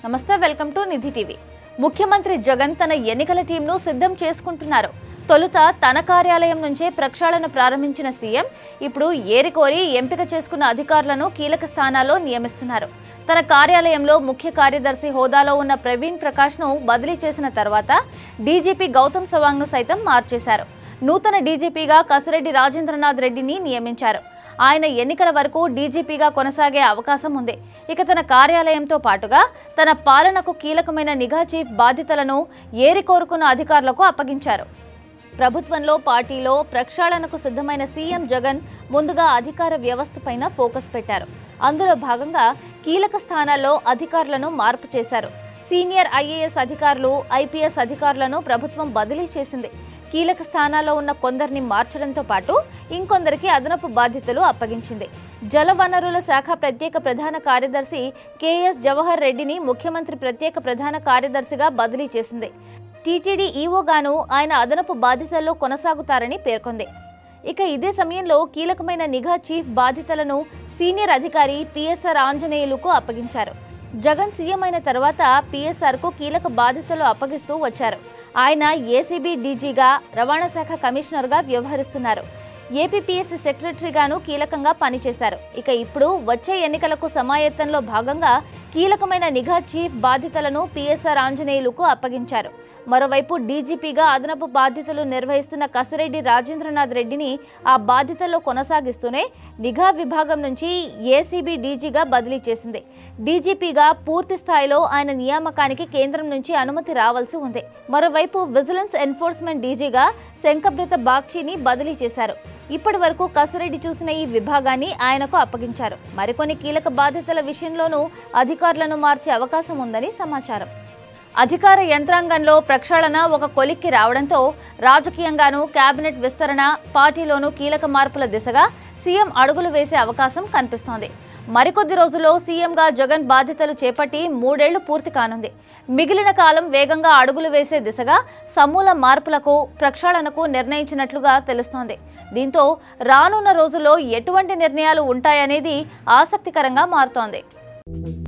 నమస్తే welcome to Nidhi TV ముఖ్యమంత్రి జగన్ తన ఎన్నికల టీంను సిద్ధం చేసుకుంటున్నారు తొలుత తన కార్యాలయం నుంచే ప్రక్షాళన ప్రారంభించిన సీఎం ఇప్పుడు ఏరికోరి ఎంపిక చేసుకున్న అధికారులను కీలక స్థానాల్లో నియమిస్తున్నారు తన కార్యాలయంలో ముఖ్య కార్యదర్శి హోదాలో ఉన్న ప్రవీణ్ ప్రకాష్ను బదిలీ చేసిన తర్వాత డీజీపీ గౌతమ్ సవాంగ్ను సైతం మార్చేశారు నూతన డీజీపీగా కసిరెడ్డి రాజేంద్రనాథ్ రెడ్డిని నియమించారు ఆయన ఎన్నికల వరకు డీజీపీగా కొనసాగే అవకాశం ఉంది ఇక తన కార్యాలయంతో పాటుగా తన పాలనకు కీలకమైన నిఘా చీఫ్ బాధ్యతలను ఏరి కోరుకున్న అధికారులకు అప్పగించారు ప్రభుత్వంలో పార్టీలో ప్రక్షాళనకు సిద్ధమైన సీఎం జగన్ ముందుగా అధికార వ్యవస్థపైన ఫోకస్ పెట్టారు అందులో భాగంగా కీలక స్థానాల్లో అధికారులను మార్పు చేశారు సీనియర్ ఐఏఎస్ అధికారులు ఐపీఎస్ అధికారులను ప్రభుత్వం బదిలీ చేసింది కీలక స్థానాల్లో ఉన్న కొందరిని మార్చడంతో పాటు ఇంకొందరికి అదనపు బాధ్యతలు అప్పగించింది జలవనరుల శాఖ ప్రత్యేక ప్రధాన కార్యదర్శి కెఎస్ జవహర్ రెడ్డిని ముఖ్యమంత్రి ప్రత్యేక ప్రధాన కార్యదర్శిగా బదిలీ చేసింది టీటీడీ ఈవోగాను ఆయన అదనపు బాధ్యతల్లో కొనసాగుతారని పేర్కొంది ఇక ఇదే సమయంలో కీలకమైన నిఘా చీఫ్ బాధ్యతలను సీనియర్ అధికారి పిఎస్ఆర్ ఆంజనేయులుకు అప్పగించారు జగన్ సీఎం అయిన తర్వాత పిఎస్ఆర్కు కీలక బాధ్యతలు అప్పగిస్తూ వచ్చారు ఆయన ఏసీబీ డీజీగా రవాణా శాఖ కమిషనర్గా వ్యవహరిస్తున్నారు ఏపీపీఎస్సీ సెక్రటరీగాను కీలకంగా పనిచేశారు ఇక ఇప్పుడు వచ్చే ఎన్నికలకు సమాయత్తంలో భాగంగా కీలకమైన నిఘా చీఫ్ బాధ్యతలను పిఎస్ఆర్ ఆంజనేయులుకు అప్పగించారు మరోవైపు డీజీపీగా అదనపు బాధ్యతలు నిర్వహిస్తున్న కసిరెడ్డి రాజేంద్రనాథ్ రెడ్డిని ఆ బాధ్యతల్లో కొనసాగిస్తూనే నిఘా విభాగం నుంచి ఏసీబీ డీజీగా బదిలీ చేసింది డీజీపీగా పూర్తి స్థాయిలో ఆయన నియామకానికి కేంద్రం నుంచి అనుమతి రావాల్సి ఉంది మరోవైపు విజిలెన్స్ ఎన్ఫోర్స్మెంట్ డీజీగా శంకభృత బాక్షిని బదిలీ చేశారు ఇప్పటి వరకు కసిరెడ్డి చూసిన ఈ విభాగాన్ని ఆయనకు అప్పగించారు మరికొన్ని కీలక బాధ్యతల విషయంలోనూ అధికారులను మార్చే అవకాశం ఉందని సమాచారం అధికార యంత్రాంగంలో ప్రక్షాళన ఒక కొలిక్కి రావడంతో రాజకీయంగానూ కేబినెట్ విస్తరణ పార్టీలోనూ కీలక మార్పుల దిశగా సీఎం అడుగులు వేసే అవకాశం కనిపిస్తోంది మరికొద్ది రోజుల్లో సీఎంగా జగన్ బాధ్యతలు చేపట్టి మూడేళ్లు పూర్తి కానుంది మిగిలిన కాలం వేగంగా అడుగులు వేసే దిశగా సమూల మార్పులకు ప్రక్షాళనకు నిర్ణయించినట్లుగా తెలుస్తోంది దీంతో రానున్న రోజుల్లో ఎటువంటి నిర్ణయాలు ఉంటాయనేది ఆసక్తికరంగా మారుతోంది